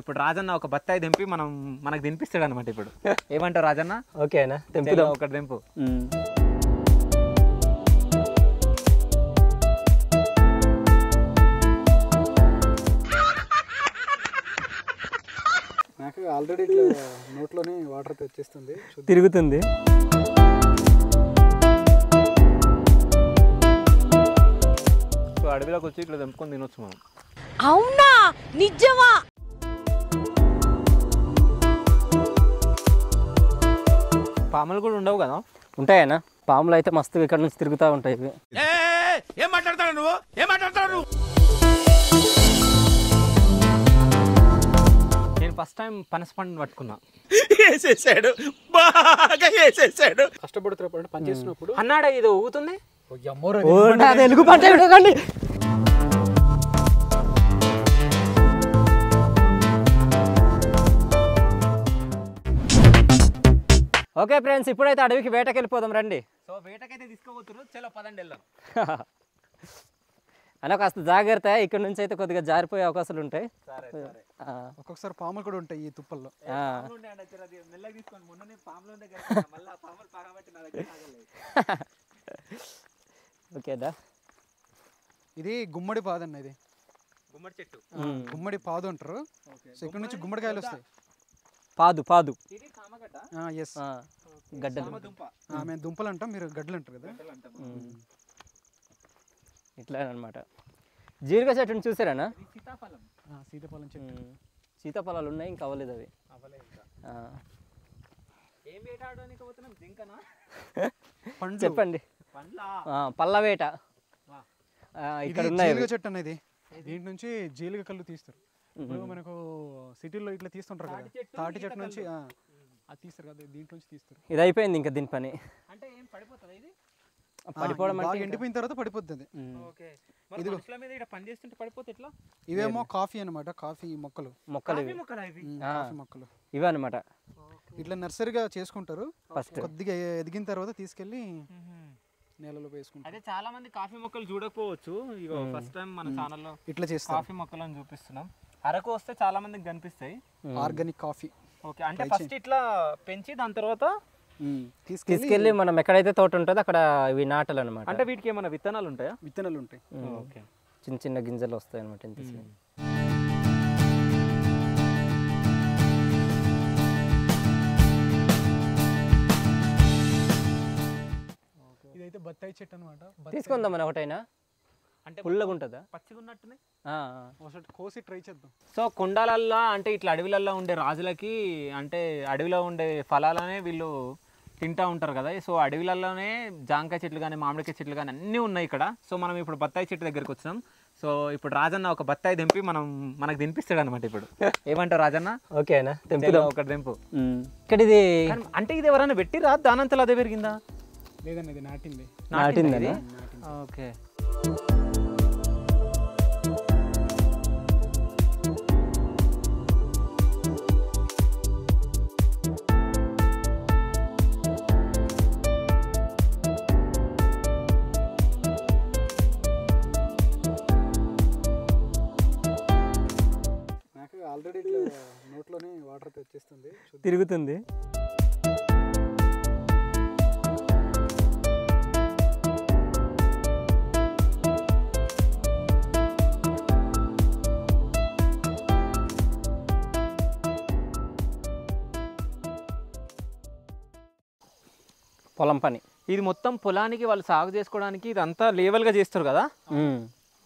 ఇప్పుడు రాజన్న ఒక బత్తాయి దింపి మనం మనకు తినిపిస్తాడు అనమాట ఇప్పుడు ఏమంటావు రాజన్న ఓకేనా చెల్లి, తెంపుదాం ఒకటి దింపు ఉమ్. నాకు ఆల్రెడీ ఇట్లా నోట్లోనే వాటర్ అయితే వచ్చేస్తుంది చూద్దాం. తిరుగుతుంది సో అడవిలోకి వచ్చి ఇట్లా దింపుకొని తినొచ్చు మనం అవునా నిజమా పాములు కూడా ఉండవు కదా ఉంటాయనా పాములు అయితే మస్తుగా ఇక్కడ నుంచి తిరుగుతూ ఉంటాయి ఇవి ఏం మాట్లాడతాడు నువ్వు ఏం మాట్లాడతాడు నువ్వు నేను ఫస్ట్ టైం పనస పండు పట్టుకున్నా వేసేసాడు బాగా వేసేసాడు కష్టపడుతున్నప్పుడు అంటే పని చేసినప్పుడు అన్నాడ ఇది ఊగుతుంది ఓ, నా తెలుగు పంట విడకండి ఓకే ఫ్రెండ్స్ ఇప్పుడైతే అడవికి వేటకి వెళ్ళిపోదాం రండి సో వేటకైతే తీసుకోబోతున్నారు చలో పదండి వెళ్దాం అన్న కాస్త జాగ్రత్త ఇక్కడ నుంచి అయితే కొద్దిగా జారిపోయే అవకాశాలు ఉంటాయి సరే సరే ఆ, ఒక్కొక్కసారి పాములు కూడా ఉంటాయి ఈ తుప్పల్లో ఆ. మెల్లగా తీసుకోండి మొన్ననే పాములు దగ్గర మళ్ళీ పాములు పగబట్టి నా దగ్గర ఆగలేదు ఓకేదా ఇది గుమ్మడి పాదు అన్న ఇది గుమ్మడి చెట్టు ఉమ్. గుమ్మడి పాదు అంటారు సో ఇక్కడ నుంచి గుమ్మడికాయలు వస్తాయి పాదు పాదు ఇది కామగడ్డ ఎస్ ఆ, గడ్డలు దుంప మేము దుంపలు అంటాం మీరు గడ్డలు అంటారు కదా ఉమ్. ఇట్లా అనమాట జీరిక చెట్టుని చూసారానా ఇది సీతాఫలం ఆ, సీతాఫలం చెట్టు ఉమ్. సీతాఫలాలు ఉన్నాయి ఇంకా అవ్వలేదు అవి అవలే ఇంకా ఆ. ఏం వేటాడడానికి పోతున్నాం జింకనా పండ్లు చెప్పండి పండ్ల ఆ, పల్లవేట వా. ఆ, ఇది ఇక్కడ ఉన్నాయి జీలుగ అవి. చెట్టు అనేది దీంట్ నుంచి జీలుగ కళ్ళు తీస్తారు ఇప్పుడు మనకు సిటీలో ఇట్లా తీస్తుంటారు కదా చెట్టు, తాటి ఈత చెట్టు నుంచి కళ్ళు. ఆ, అది తీస్తారు కదా దీంట్లో నుంచి తీస్తారు ఇది అయిపోయింది ఇంకా దీని పని అంటే ఏం పడిపోతుందా ఇది ఆ, పడిపోవడం ఇది అంటే బాగా ఇంకా- ఎండిపోయిన తర్వాత పడిపోతుంది ఉమ్. ఓకే మరి మనుషుల మీద ఇక్కడ పని చేస్తుంటే పడిపోతే ఎట్లా ఇవేమో కాఫీ అన్నమాట కాఫీ మొక్కలు మొక్కలు కాఫీ ఇవి మొక్కలా ఇవి ఉమ్, ఆ. కాఫీ మొక్కలు ఇవే అనమాట ఇట్లా నర్సరీగా చేసుకుంటారు ఫస్ట్ కొద్దిగా ఎదిగిన తర్వాత తీసుకెళ్ళి నేలలో వేసుకుంటారు అదే చాలా మంది కాఫీ మొక్కలు చూడకపోవచ్చు ఇగో ఫస్ట్ టైం మన ఛానల్లో ఇట్లా చేస్తారు కాఫీ మొక్కలను చూపిస్తున్నాం అరకు వస్తే చాలా మందికి కనిపిస్తాయి ఆర్గానిక్ కాఫీ ఓకే అంటే ఫస్ట్ ఇట్లా పెంచి దాని తర్వాత తీసుకెళ్ళి తీసుకెళ్ళి మనం ఎక్కడైతే తోట ఉంటుందో అక్కడ ఇవి నాటలు అనమాట అంటే వీటికి ఏమైనా విత్తనాలు ఉంటాయా విత్తనాలు ఉంటాయి ఓకే చిన్న చిన్న గింజలు వస్తాయి అనమాట ఇంత చిన్న. ఇదైతే బత్తాయి చెట్టు అనమాట తీసుకుందాం మన ఒకటైనా అంటే పుల్లగా ఉంటుందా పచ్చిగా ఉన్నట్టున్నాయి ఆ, ఆ. ఒకసారి కోసి ట్రై చేద్దాం సో కొండలల్లో అంటే ఇట్లా అడవిలల్లో ఉండే రాజులకి అంటే అడవిలో ఉండే ఫలాలనే వీళ్ళు తింటా ఉంటారు కదా సో అడవిలలోనే జాంకాయ చెట్లు కానీ మామిడికాయ చెట్లు కానీ అన్నీ ఉన్నాయి ఇక్కడ సో మనం ఇప్పుడు బత్తాయి చెట్టు దగ్గరికి వచ్చినాం సో ఇప్పుడు రాజన్న ఒక బత్తాయి దింపి మనం మనకు తినిపిస్తాడు అనమాట ఇప్పుడు ఏమంటావు రాజన్న ఓకేనా చెల్లి, తెంపుదాం ఒకటి దింపు ఉమ్. ఇక్కడ ఇది కానీ అంటే ఇది ఎవరైనా పెట్టిరా దానంతలో అదే పెరిగిందా లేదండి ఇది నాటింది నాటిందా ఓకే నాకు ఆల్రెడీ ఇట్లా నోట్లోనే వాటర్ అయితే వచ్చేస్తుంది చూద్దాం. తిరుగుతుంది పొలం పని ఇది మొత్తం పొలానికి వాళ్ళు సాగు చేసుకోవడానికి ఇదంతా లేవల్గా చేస్తారు కదా ఉమ్.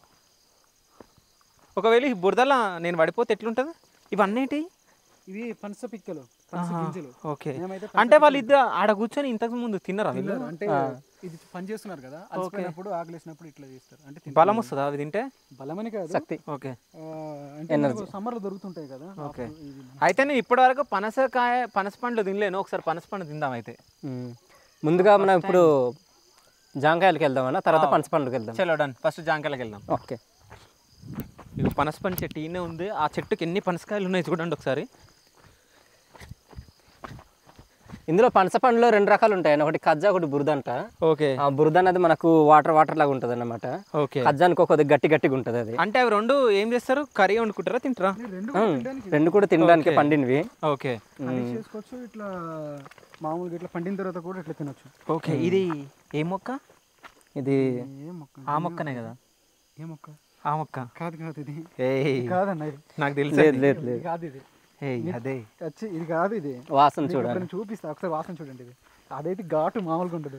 ఒకవేళ ఈ బురదల నేను పడిపోతే ఎట్లుంటుంది ఇవన్నీ ఇవి పనస పిక్కలు పనస గింజలు ఓకే మేమైతే అంటే వాళ్ళు ఇద్దరు ఆడ కూర్చొని ఇంతకు ముందు తిన్నరా వీళ్ళు తిన్నారు. అంటే ఇది పని చేస్తున్నారు కదా అలసిపోయినప్పుడు ఆకలేసినప్పుడు ఇట్లా చేస్తారు అంటే తింటారు. బలం వస్తుందా అవి తింటే బలమని కాదు శక్తి ఓకే ఆ, అంటే సమ్మర్ లో దొరుకుతుంటాయి కదా ఓకే అప్పుడు ఇది అయితే నేను ఇప్పటి వరకు పనసకాయ పనస పండ్లు తినలేను ఒకసారి పనస పండు తిందాం అయితే ఉమ్. ముందుగా మనం ఇప్పుడు జాంకాయలకి వెళ్దామన్నా తర్వాత పనస పండుగకి వెళ్దాం చలో డన్ ఫస్ట్ జాంకాయలకు వెళ్దాం ఓకే ఇవి పనస పండు చెట్టు ఈయనే ఉంది ఆ చెట్టుకి ఎన్ని పనసకాయలు ఉన్నాయి చూడండి ఒకసారి ఇందులో పనస పండులో రెండు రకాలు ఉంటాయి ఒకటి కజ్జా ఒకటి బురద అంట ఓకే ఆ బురద అనేది మనకు వాటర్ వాటర్ లాగా ఉంటుంది అన్నమాట ఓకే కజ్జానికి కొద్దిగా గట్టి గట్టిగా ఉంటుంది అది అంటే అవి రెండు ఏం చేస్తారు కర్రీ వండుకుంటారా తింటారా ఉమ్, రెండు కూడా తినడానికి పండినవి ఓకే కర్రీ చేసుకోవచ్చు ఇట్లా మామూలుగా ఇట్లా పండిన తర్వాత కూడా ఇట్లా తినొచ్చు ఓకే ఇది ఏ మొక్క ఇది ఏ మొక్క ఆ మొక్కనే కదా ఏ మొక్క ఆ మొక్క కాదు కాదు ఇది ఏయ్ ఇది కాదన్న ఇది నాకు తెలుసు లేదు లేదు ఇది లేదు కాదు ఇది ఏయ్ అదే వచ్చి ఇది కాదు ఇది వాసన మీకు చూడాలి ఇప్పుడు నేను చూపిస్తా ఒకసారి వాసన చూడండి ఇది అదైతే ఘాటు మామూలుగా ఉండదు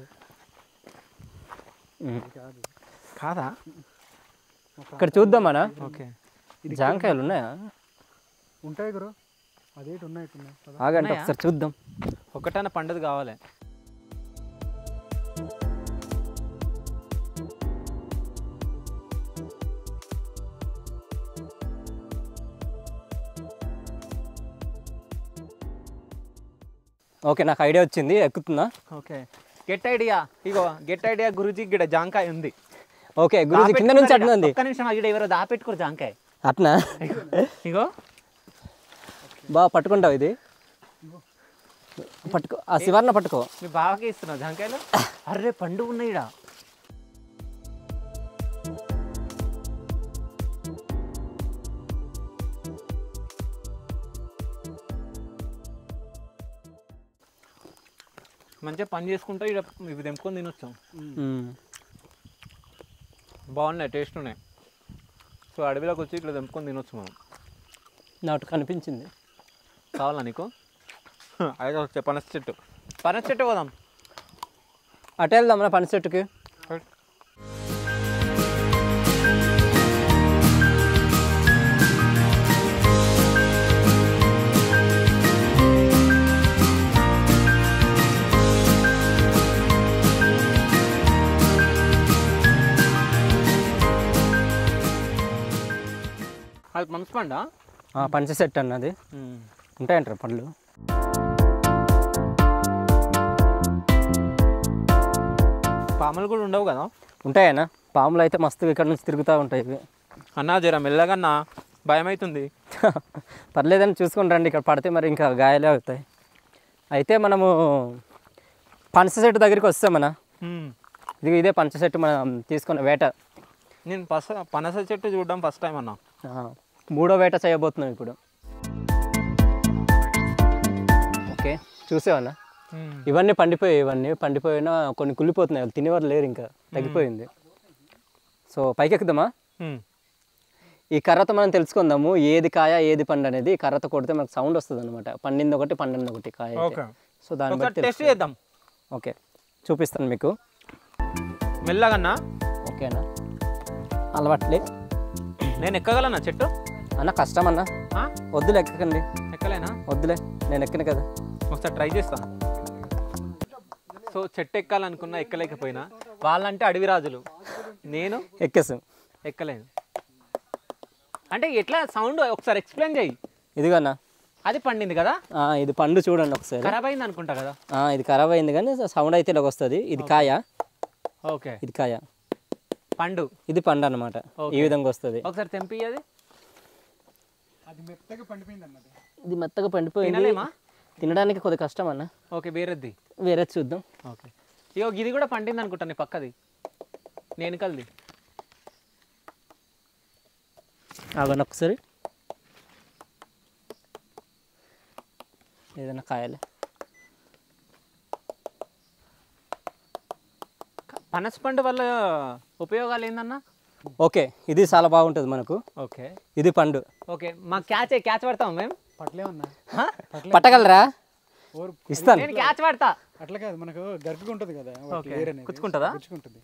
ఉమ్. ఇది కాదు కాదా ఇక్కడ చూద్దామనా ఓకే జాంకాయలు ఉన్నాయా ఉంటాయి గురు అదేటి ఉన్నాయి ఇటు ఉన్నాయి కదా. ఆగండి ఉన్నాయా? ఒకసారి చూద్దాం ఒకటైనా పండుగ కావాలి ఓకే నాకు ఐడియా వచ్చింది ఎక్కుతుందా ఓకే గెట్ ఐడియా ఇగో గెట్ ఐడియా గురుజీ గిడ జాంకాయ ఉంది ఓకే గురుజీ కింద నుంచి అట్లా ఉంది ఒక్క నిమిషం ఇక్కడ ఎవరో దాపెట్టుకోరు జాంకాయ అట్నా ఇగో బాగా పట్టుకుంటావు ఇది పట్టుకో ఆ శివర్ణ పట్టుకో మీ బావకి ఇస్తున్నావు జాంకాయలు అర్రే పండు ఉన్నాయి ఈడ మంచిగా పని చేసుకుంటూ ఇక్కడ ఇవి తెంపుకొని తినొచ్చు ఉమ్. బాగున్నాయి టేస్ట్ ఉన్నాయి సో అడవిలోకి వచ్చి ఇట్లా తెంపుకొని తినొచ్చు మనం నాకు కనిపించింది కావాలా నీకు అయితే వచ్చే పనస చెట్టు పనస చెట్టు పోదాం అటు వెళ్దాం మన పని చెట్టుకి అది మనసు పండా ఆ, పంచ సెట్ అన్నది ఉంటాయంటారు పళ్ళు పాములు కూడా ఉండవు కదా ఉంటాయనా పాములు అయితే మస్తుగా ఇక్కడ నుంచి తిరుగుతూ ఉంటాయి ఇవి అన్నా జర మెల్లగన్నా భయం అవుతుంది పర్లేదని చూసుకొని రండి ఇక్కడ పడితే మరి ఇంకా గాయాలే అవుతాయి అయితే మనము పనస చెట్టు దగ్గరికి వస్తామన్నా ఇది ఇదే పంచ చెట్టు మనం తీసుకున్న వేట నేను పస పనస చెట్టు చూడడం ఫస్ట్ టైం అన్నా ఆ, మూడో వేట చేయబోతున్నాం ఇప్పుడు ఓకే చూసావన్నా ఇవన్నీ పండిపోయాయి ఇవన్నీ పండిపోయినా కొన్ని కుళ్ళిపోతున్నాయి వాళ్ళు తినేవారు లేరు ఇంకా తగ్గిపోయింది సో పైకి ఎక్కుదామా ఈ కర్రతో మనం తెలుసుకుందాము ఏది కాయ ఏది పండు అనేది ఈ కర్రతో కొడితే మనకు సౌండ్ వస్తుంది అనమాట పండింది ఒకటి పండింది ఒకటి కాయ అయితే. ఓకే. సో దాన్ని ఒకసారి బట్టి టెస్ట్ తెలుస్తుంది. చేద్దాం ఓకే చూపిస్తాను మీకు మెల్లగన్నా ఓకేనా అలవాట్లే నేను ఎక్కగలనా చెట్టు అన్న కష్టం అన్న ఆ? వద్దులే ఎక్కకండి ఎక్కలేనా వద్దులే నేను ఎక్కిన కదా ఒకసారి ట్రై చేస్తా సో చెట్టు ఎక్కాలనుకున్నా ఎక్కలేకపోయినా వాళ్ళంటే అడవి రాజులు నేను ఎక్కేసాం ఎక్కలేను అంటే ఎట్లా సౌండ్ ఒకసారి ఎక్స్ప్లెయిన్ చేయి ఇదిగో అన్న అది పండింది కదా ఆ, ఇది పండు చూడండి ఒకసారి ఖరాబ్ అయింది అనుకుంటా కదా ఆ, ఇది ఖరాబ్ అయింది కానీ సౌండ్ అయితే ఇలాగ వస్తుంది ఇది కాయ ఓకే ఇది కాయ పండు ఇది పండు అనమాట ఈ విధంగా వస్తుంది ఒకసారి తెంపి అది అది మెత్తగా పండిపోయింది అన్నది ఇది మెత్తగా పండిపోయింది తినలేమా తినడానికి కొద్ది కష్టం అన్న ఓకే వేరేది వేరే చూద్దాం ఓకే ఇగో ఇది కూడా పండింది అనుకుంటా నీ పక్కది నేను కలిది ఆగండి ఒకసారి ఏదైనా కాయాలి పనస పండు వల్ల ఉపయోగాలు ఏందన్నా ఓకే ఇది చాలా బాగుంటుంది మనకు ఓకే ఇది పండు ఓకే మా క్యాచ్ క్యాచ్ పడతాం మేము పట్లేమన్నా హా? పట్టగలరా ఓరు ఇస్తాను నేను క్యాచ్ పడతా అట్లా కాదు మనకు గరుకుగా ఉంటుంది కదా వాటి ఓకే. వేరు అనేది. గుచ్చుకుంటుందా? గుచ్చుకుంటుంది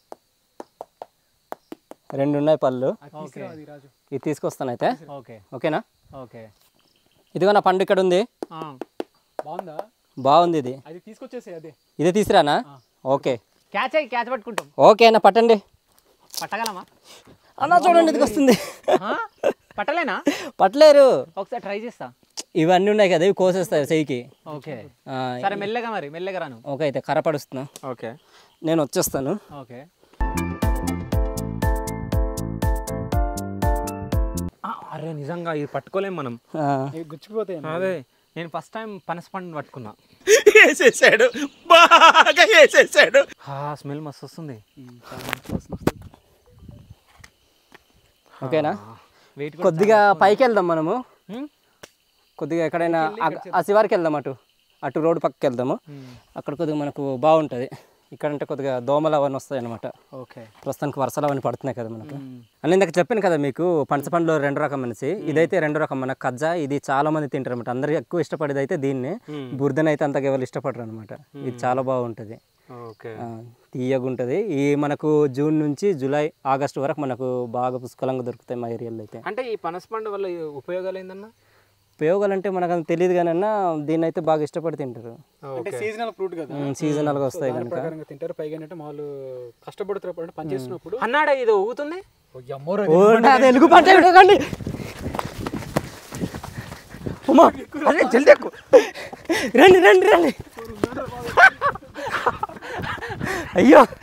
రెండు ఉన్నాయి పళ్ళు అది తీసుకురా అది రాజు ఇది తీసుకొస్తాను అయితే ఓకే ఓకేనా ఓకే ఇదిగో నా పండు ఇక్కడ ఉంది ఆ, బాగుందా బాగుంది ఇది అది తీసుకొచ్చేసే అదే ఇదే తీసురానా ఓకే క్యాచ్ అయ్యి క్యాచ్ పట్టుకుంటాం ఓకే అన్న పట్టండి పట్టగలమా అన్న చూడండి ఇది వస్తుంది ఆ? పట్టలేనా పట్టలేరు ఒకసారి ట్రై చేస్తా ఇవన్నీ ఉన్నాయి కదా ఇవి కోసేస్తాయి చెయ్యికి ఓకే ఆ, సరే మెల్లగా మరి మెల్లగా రాను ఓకే అయితే కర్ర పడుస్తున్నా ఓకే నేను వచ్చేస్తాను ఓకే అరే నిజంగా ఇది పట్టుకోలేం మనం ఆ, ఇవి గుచ్చిపోతాయి అన్న. అదే నేను ఫస్ట్ టైం పనస పండు పట్టుకున్నా వేసేసాడు బాగా వేసేసాడు స్మెల్ మస్తు వస్తుంది ఓకేనా వెయిట్ కొద్దిగా పైకి వెళ్దాం మనము కొద్దిగా ఎక్కడైనా ఆ- ఆ శివారికి వెళ్దాం అటు అటు రోడ్డు పక్కకి వెళ్దాము అక్కడ కొద్దిగా మనకు బాగుంటుంది ఇక్కడ అంటే కొద్దిగా దోమలు అవన్నీ వస్తాయి అనమాట ఓకే ప్రస్తుతానికి వర్షాలు అవన్నీ పడుతున్నాయి కదా మనకు అని ఇందాక చెప్పాను కదా మీకు పంచపండులో రెండు రకం అనేసి ఇదైతే రెండు రకం మన కజ్జా ఇది చాలా మంది తింటారు అనమాట అందరూ ఎక్కువ ఇష్టపడేది అయితే దీన్ని బురదని అయితే అంతగా ఎవరు ఇష్టపడరు అనమాట ఇది చాలా బాగుంటుంది ఓకే ఆ, తీయగా ఉంటుంది ఈ మనకు జూన్ నుంచి జూలై ఆగస్టు వరకు మనకు బాగా పుష్కలంగా దొరుకుతాయి మా ఏరియాలో అయితే అంటే ఈ పనసపండు వల్ల ఉపయోగాలు ఏందన్నా ఉపయోగాలు అంటే మనకు అంత తెలియదు కానీ అన్న దీన్ని అయితే బాగా ఇష్టపడి తింటారు అంటే సీజనల్ ఫ్రూట్ కదా సీజనల్గా వస్తాయి దాని కనుక ప్రకారంగా తింటారు పైగా ఏంటంటే వాళ్ళు కష్టపడుతున్నప్పుడు అంటే పని చేస్తున్నప్పుడు అన్నాడా ఇది ఊగుతుంది అమ్మోరా ఓ, నాది ఎలుగు పంట పెట్టకండి అమ్మా అరే జల్దీ ఎక్కు రండి రండి రండి అయ్యో